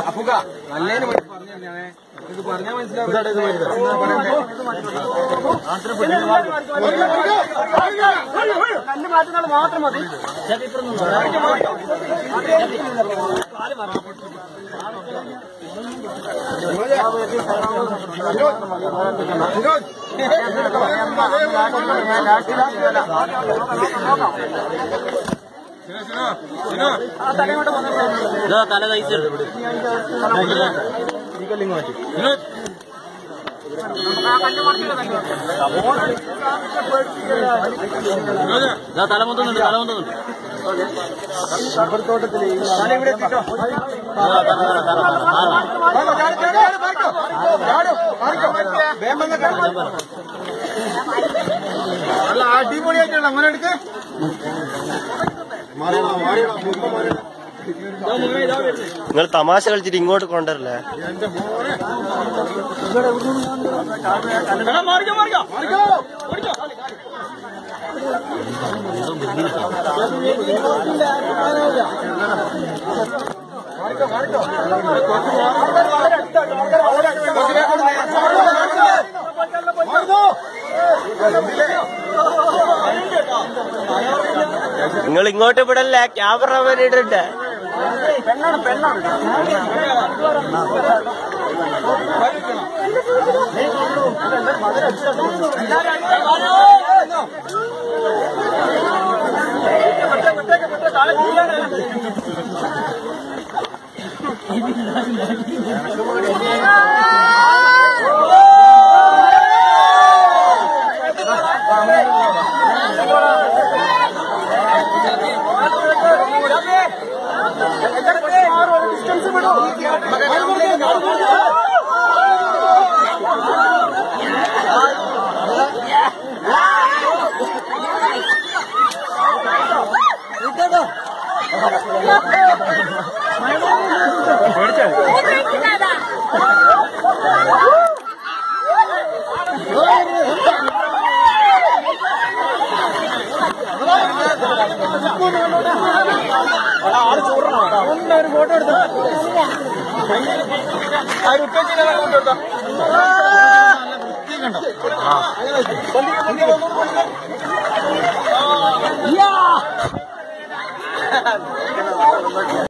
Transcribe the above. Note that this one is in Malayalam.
അഫുക നല്ലതിന് വേണ്ടി പറഞ്ഞു ഞാനേ ഇത് പറഞ്ഞാൽ മനസ്സിലാവും കല്ല് മാറ്റുന്നത് മാത്രം മതി തല തയ്ച്ചിട്ട് തല മൊത്തുന്നുണ്ട് തല മൊത്തുന്നുണ്ട് നല്ല അടിപൊളിയായിട്ടുണ്ട് അങ്ങനെ എടുക്ക് നിങ്ങൾ തമാശ കളിച്ചിട്ട് ഇങ്ങോട്ട് കൊണ്ടുവരില്ലേ മാറിക്കോ മാറിക്കോ മാറിക്കോ ഓടിക്കോ നിങ്ങൾ ഇങ്ങോട്ട് വിടല്ലേ ക്യാമറ വേണ്ടിയിട്ടുണ്ട് ഫോട്ടോ എടുത്തോ ആ ഒരു ഉപ്പേച്ചിനെ ഫോട്ടോ എടുത്തോ കണ്ടോ